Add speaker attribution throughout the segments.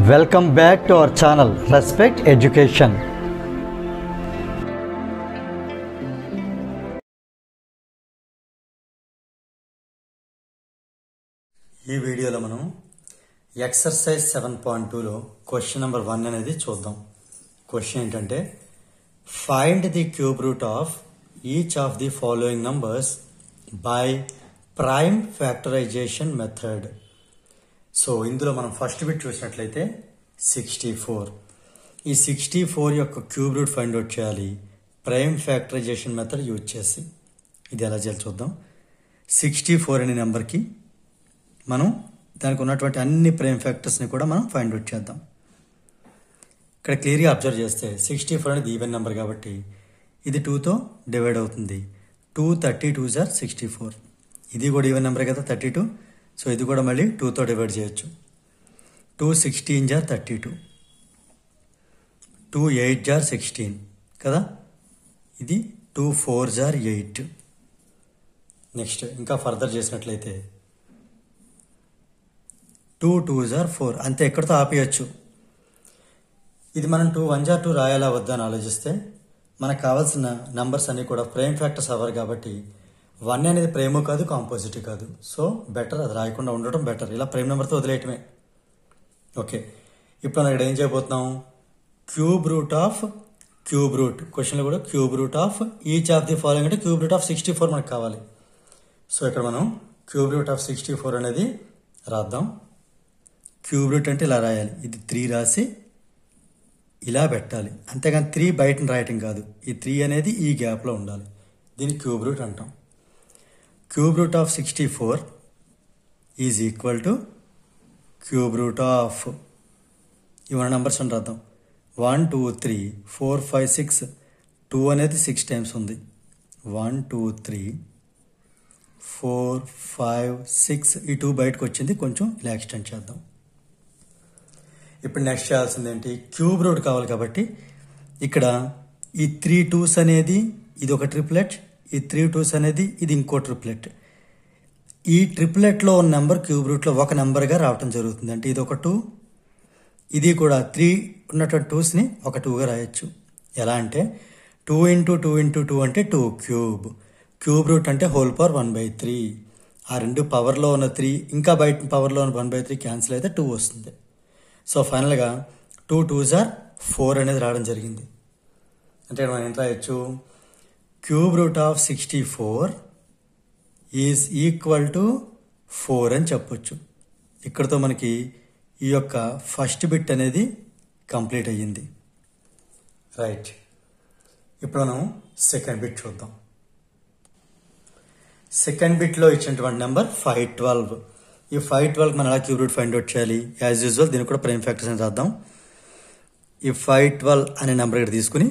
Speaker 1: Welcome back to our channel Respect Education. ఈ వీడియోలో మనం ఎక్సర్సైజ్ సెవెన్ పాయింట్ టూలో క్వశ్చన్ నెంబర్ వన్ అనేది చూద్దాం క్వశ్చన్ ఏంటంటే find the cube root of each of the following numbers by prime factorisation method so ఇందులో మనం first bit చూసినట్లయితే సిక్స్టీ ఫోర్ ఈ సిక్స్టీ ఫోర్ యొక్క క్యూబ్ రూట్ ఫైండ్ అవుట్ చేయాలి ప్రైమ్ ఫ్యాక్టరైజేషన్ మెథడ్ యూజ్ చేసి ఇది ఎలా చేయాలి చూద్దాం సిక్స్టీ ఫోర్ అనే నెంబర్కి మనం దానికి ఉన్నటువంటి అన్ని ప్రైమ్ ఫ్యాక్టర్స్ని కూడా మనం ఫైండ్ అవుట్ చేద్దాం ఇక్కడ క్లియర్గా అబ్జర్వ్ చేస్తే సిక్స్టీ ఫోర్ అనేది ఈవెన్ నెంబర్ కాబట్టి ఇది టూతో డివైడ్ అవుతుంది టూ థర్టీ టూ జార్ సిక్స్టీ ఫోర్ ఇది కూడా ఈవెన్ నెంబర్ కదా థర్టీ టూ సో ఇది కూడా మళ్ళీ టూతో డివైడ్ చేయొచ్చు టూ సిక్స్టీన్ జార్ థర్టీ టూ టూ ఎయిట్ జార్ సిక్స్టీన్ కదా ఇది టూ ఫోర్ జార్ ఎయిట్ నెక్స్ట్ ఇంకా ఫర్దర్ చేసినట్లయితే టూ టూ జార్ ఫోర్ అంతే ఎక్కడితో ఆపేయచ్చు ఇది మనం టూ వన్ జార్ టూ రాయాలా వద్దా అని ఆలోచిస్తే మనకు కావాల్సిన నంబర్స్ అన్ని కూడా ప్రేమ్ ఫ్యాక్టర్స్ అవ్వరు కాబట్టి వన్ అనేది ప్రేమ కాదు కాంపోజిట్ కాదు సో బెటర్ అది రాయకుండా ఉండటం బెటర్ ఇలా ప్రేమ్ నెంబర్తో వదిలేయటమే ఓకే ఇప్పుడు మనం ఇక్కడ ఏం చేయబోతున్నాం cube root of cube root క్వశ్చన్లో కూడా cube root of each of the following అంటే cube root of sixty four మనకు కావాలి సో ఇక్కడ మనం cube root of sixty four అనేది రాద్దాం క్యూబ్ రూట్ అంటే ఇలా రాయాలి ఇది త్రీ రాసి ఇలా పెట్టాలి అంతేగాని త్రీ బయటను రాయటం కాదు ఈ త్రీ అనేది ఈ గ్యాప్లో ఉండాలి దీన్ని క్యూబ్ రూట్ అంటాం cube root of sixty four is equal to cube root of ఇవన్న నెంబర్స్ అని రాద్దాం one two three four five six two అనేది సిక్స్ టైమ్స్ ఉంది one two three four five six ఈ టూ బయటకు వచ్చింది కొంచెం ఇలా ఎక్స్టెండ్ చేద్దాం ఇప్పుడు నెక్స్ట్ చేయాల్సింది ఏంటి క్యూబ్ రూట్ కావాలి కాబట్టి ఇక్కడ ఈ త్రీ టూస్ అనేది ఇది ఒక ట్రిప్లెట్ ఈ త్రీ టూస్ అనేది ఇది ఇంకో ట్రిప్లెట్ ఈ ట్రిప్లెట్లో ఉన్న నెంబర్ క్యూబ్ రూట్లో ఒక నెంబర్గా రావటం జరుగుతుంది అంటే ఇది ఒక టూ ఇది కూడా త్రీ ఉన్నటువంటి టూస్ని ఒక టూగా రాయొచ్చు ఎలా అంటే two into two into two అంటే టూ క్యూబ్ క్యూబ్ రూట్ అంటే whole power one by three ఆ రెండు పవర్లో ఉన్న త్రీ ఇంకా బయట పవర్లో ఉన్న వన్ బై త్రీ క్యాన్సిల్ అయితే టూ వస్తుంది సో ఫైనల్గా టూ టూ జార్ ఫోర్ అనేది రావడం జరిగింది అంటే మనం ఎంత రాయొచ్చు cube root of sixty four is equal to four అని చెప్పొచ్చు ఇక్కడతో మనకి ఈ యొక్క ఫస్ట్ బిట్ అనేది కంప్లీట్ అయ్యింది రైట్ ఇప్పుడు మనం సెకండ్ బిట్ చూద్దాం సెకండ్ బిట్లో ఇచ్చినటువంటి నెంబర్ ఫైవ్ ట్వెల్వ్ ఈ ఫైవ్ ట్వెల్వ్ మనం ఎలా క్యూబ్ రూట్ ఫైండ్ అవుట్ చేయాలి యాజ్ యూజువల్ దీనికి కూడా ప్రైమ్ ఫ్యాక్టర్స్ అని రాద్దాం ఈ ఫైవ్ ట్వెల్వ్ అనే నెంబర్ ఇక్కడ తీసుకుని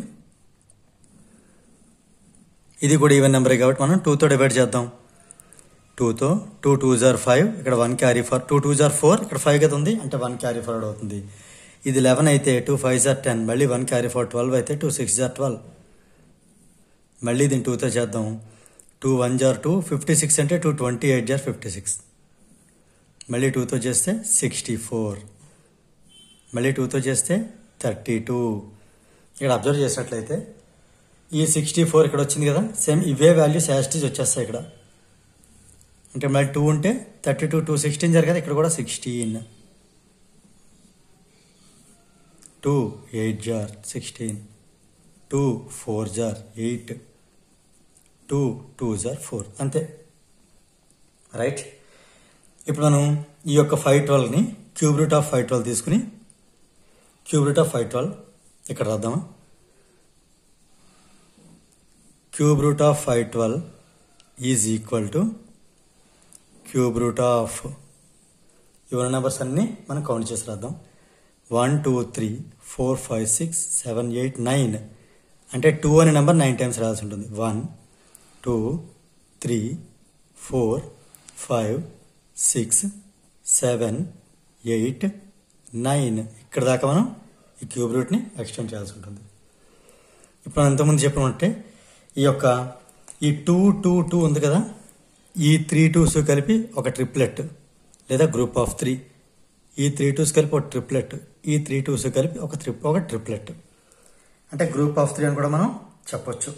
Speaker 1: ఇది కూడా ఈవెన్ నెంబరే కాబట్టి మనం టూతో డివైడ్ చేద్దాం టూతో టూ టూ జార్ ఫైవ్ ఇక్కడ one carry for two two జార్ ఫోర్ ఇక్కడ ఫైవ్ కదా ఉంది అంటే వన్ క్యారీ ఫార్వర్డ్ అవుతుంది ఇది లెవెన్ అయితే టూ ఫైవ్ జార్ టెన్ మళ్ళీ వన్ క్యారీ ఫార్ ట్వెల్వ్ అయితే టూ సిక్స్ జార్ ట్వెల్వ్ మళ్ళీ దీన్ని టూతో చేద్దాం టూ వన్ జార్ టూ ఫిఫ్టీ సిక్స్ అంటే టూ ట్వంటీ ఎయిట్ జార్ ఫిఫ్టీ సిక్స్ మళ్ళీ టూతో చేస్తే సిక్స్టీ ఫోర్ మళ్ళీ టూతో చేస్తే థర్టీ టూ ఇక్కడ అబ్జర్వ్ చేసినట్లయితే ఈ సిక్స్టీ ఫోర్ ఇక్కడ వచ్చింది కదా సేమ్ ఇవే వాల్యూస్ యాస్టీజ్ వచ్చేస్తాయి ఇక్కడ అంటే మళ్ళీ టూ ఉంటే థర్టీ టూ టూ సిక్స్టీన్ జరిగదు ఇక్కడ కూడా సిక్స్టీన్ టూ ఎయిట్ జార్ సిక్స్టీన్ టూ ఫోర్ జార్ ఎయిట్ టూ టూ జార్ ఫోర్ అంతే రైట్ ఇప్పుడు మనం ఈ యొక్క ఫైవ్ ట్వెల్వ్ని cube root of five twelve తీసుకుని cube root of five twelve ఇక్కడ రాద్దామా cube root of five twelve is equal to cube root of ఇవన్న నెంబర్స్ అన్నీ మనం కౌంట్ చేసి రాద్దాం one two three four five six seven eight nine అంటే two అనే నెంబర్ నైన్ టైమ్స్ రాయాల్సి ఉంటుంది one two three four five six seven eight nine ఇక్కడ దాకా మనం ఈ క్యూబ్ రూట్ని ఎక్స్టెండ్ చేయాల్సి ఉంటుంది ఇప్పుడు మనం ఇంతకుముందు చెప్పినట్టే ఈ యొక్క ఈ టూ టూ టూ ఉంది కదా ఈ త్రీ టూస్ కలిపి ఒక ట్రిప్లెట్ లేదా గ్రూప్ ఆఫ్ త్రీ ఈ త్రీ టూస్ కలిపి ఒక ట్రిప్లెట్ ఈ త్రీ టూస్ కలిపి ఒక ట్రిప్ ఒక ట్రిప్లెట్ అంటే గ్రూప్ ఆఫ్ త్రీ అని కూడా మనం చెప్పొచ్చు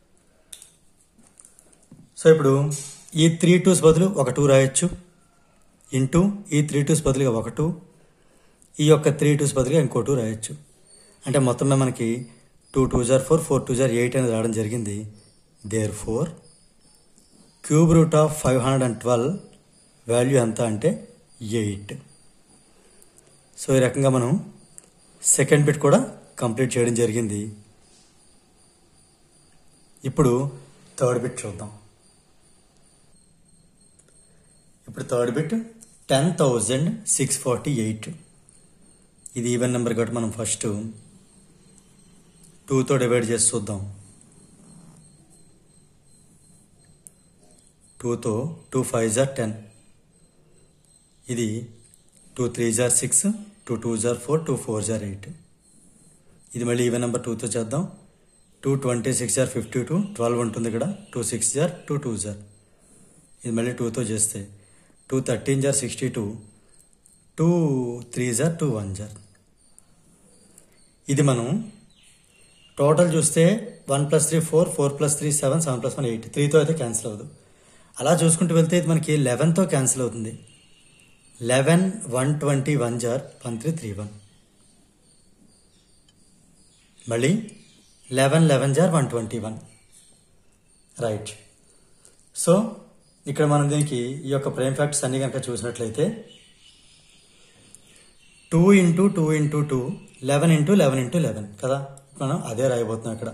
Speaker 1: సో ఇప్పుడు ఈ త్రీ టూస్ బదులు ఒక టూ రాయొచ్చు ఇంటూ ఈ త్రీ టూస్ బదులుగా ఒక టూ ఈ యొక్క త్రీ టూస్ బదులుగా ఇంకో టూ రాయొచ్చు అంటే మొత్తం మీద మనకి టూ టూ జార్ ఫోర్ ఫోర్ టూ జార్ ఎయిట్ అనేది రావడం జరిగింది therefore cube root of five hundred and twelve value ఎంత అంటే ఎయిట్ సో ఈ రకంగా మనం సెకండ్ బిట్ కూడా కంప్లీట్ చేయడం జరిగింది ఇప్పుడు థర్డ్ బిట్ చూద్దాం ఇప్పుడు third bit ten thousand six forty eight ఇది ఈవెన్ నెంబర్ కాబట్టి మనం ఫస్ట్ టూతో డివైడ్ చేసి చూద్దాం టూతో టూ ఫైవ్ జార్ టెన్ ఇది టూ త్రీ జార్ సిక్స్ టూ టూ జార్ ఫోర్ టూ ఫోర్ జార్ ఎయిట్ ఇది మళ్ళీ ఈవెన్ నెంబర్ టూతో చేద్దాం టూ ట్వంటీ సిక్స్ జార్ ఫిఫ్టీ టూ ట్వెల్వ్ ఉంటుంది ఇక్కడ టూ సిక్స్ జార్ టూ టూ జార్ ఇది మళ్ళీ టూతో చేస్తే టూ థర్టీన్ జార్ సిక్స్టీ టూ టూ త్రీ జార్ టూ వన్ జార్ ఇది మనం టోటల్ చూస్తే one plus three four four plus three seven seven plus one eight త్రీతో అయితే క్యాన్సిల్ అవ్వదు అలా చూసుకుంటూ వెళ్తే ఇది మనకి లెవెన్తో క్యాన్సిల్ అవుతుంది లెవెన్ వన్ ట్వంటీ వన్ జార్ వన్ త్రీ త్రీ వన్ మళ్ళీ లెవెన్ లెవెన్ జార్ one twenty one right so ఇక్కడ మనం దీనికి ఈ యొక్క ప్రైమ్ ఫ్యాక్టర్స్ అన్ని కనుక చూసినట్లయితే two into two into two eleven into eleven into eleven కదా మనం అదే రాయబోతున్నాం ఇక్కడ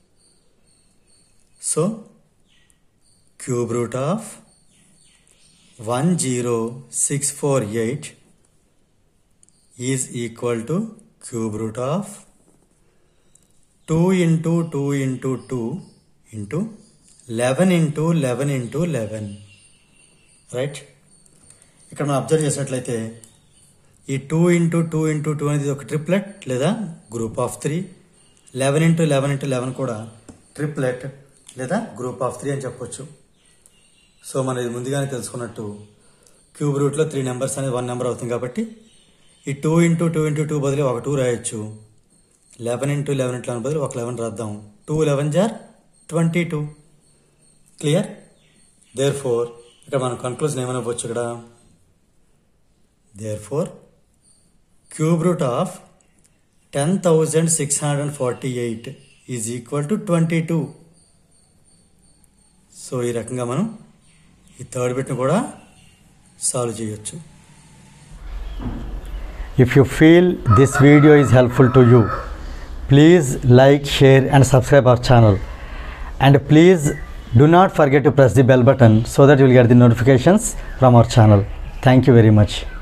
Speaker 1: so cube root of one zero six four eight is equal to cube root of two into two into two into eleven into eleven into eleven right ఇక్కడ మనం observe చేసినట్లయితే ఈ two into two into two అనేది ఒక triplet లేదా group of three eleven into eleven into eleven కూడా triplet లేదా group of three అని చెప్పొచ్చు సో మనం ఇది ముందుగానే తెలుసుకున్నట్టు క్యూబ్ రూట్లో త్రీ నెంబర్స్ అనేది వన్ నెంబర్ అవుతుంది కాబట్టి ఈ two into two into two బదులు ఒక టూ రాయొచ్చు eleven into eleven into eleven బదులు ఒక లెవెన్ రాద్దాం టూ లెవెన్ జార్ twenty two clear therefore ఇక్కడ మనం కన్క్లూజన్ ఏమైనా పోవచ్చు ఇక్కడ therefore cube root of ten thousand six hundred and forty eight is equal to twenty two so ఈ రకంగా మనం ఈ థర్డ్ బిట్ను కూడా సాల్వ్ చేయొచ్చు
Speaker 2: If you feel this video is helpful to you, please like, share, and subscribe our channel. And please do not forget to press the bell button so that you will get the notifications from our channel. Thank you very much.